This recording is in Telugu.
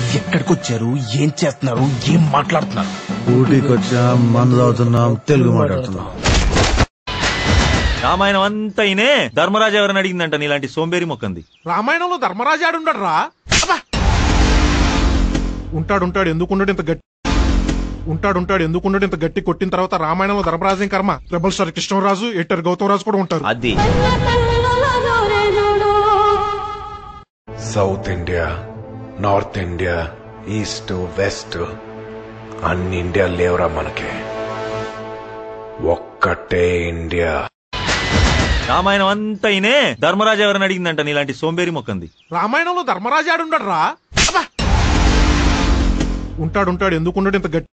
ఎక్కడికొచ్చారు ఏం చేస్తున్నారు ఏం మాట్లాడుతున్నారు ఊటీకి వచ్చాం మందు తాగుతున్నాం తెలుగు మాట్లాడుతున్నాం రామాయణం అంతా ఇనే ధర్మరాజు ఎవరిని అడిగిందంట నీలాంటి సోంబేరి మొక్కంది రామాయణంలో ధర్మరాజు ఆడుండడు రా ఉంటాడు ఉంటాడు ఎందుకు ఉండడు ఇంత గట్టి ఉంటాడు ఉంటాడు ఎందుకు ఉండడు ఇంత గట్టి కొట్టిన తర్వాత రామాయణంలో ధర్మరాజు కర్మ రెబల్ స్టార్ కృష్ణరాజు ఎట్టర్ గౌతమ్ రాజు కూడా ఉంటారు అది south India north India east west అన్ని ఇండియా లేవురా మనకి ఒక్కటే ఇండియా రామాయణం అంతా ఇనే ధర్మరాజు ఎవరిని అడిగిందంట నీలాంటి సోంబేరి మొక్కంది రామాయణంలో ధర్మరాజు ఆడుండడు రా ఉంటాడు ఉంటాడు ఎందుకు ఉండడు ఇంత గట్టి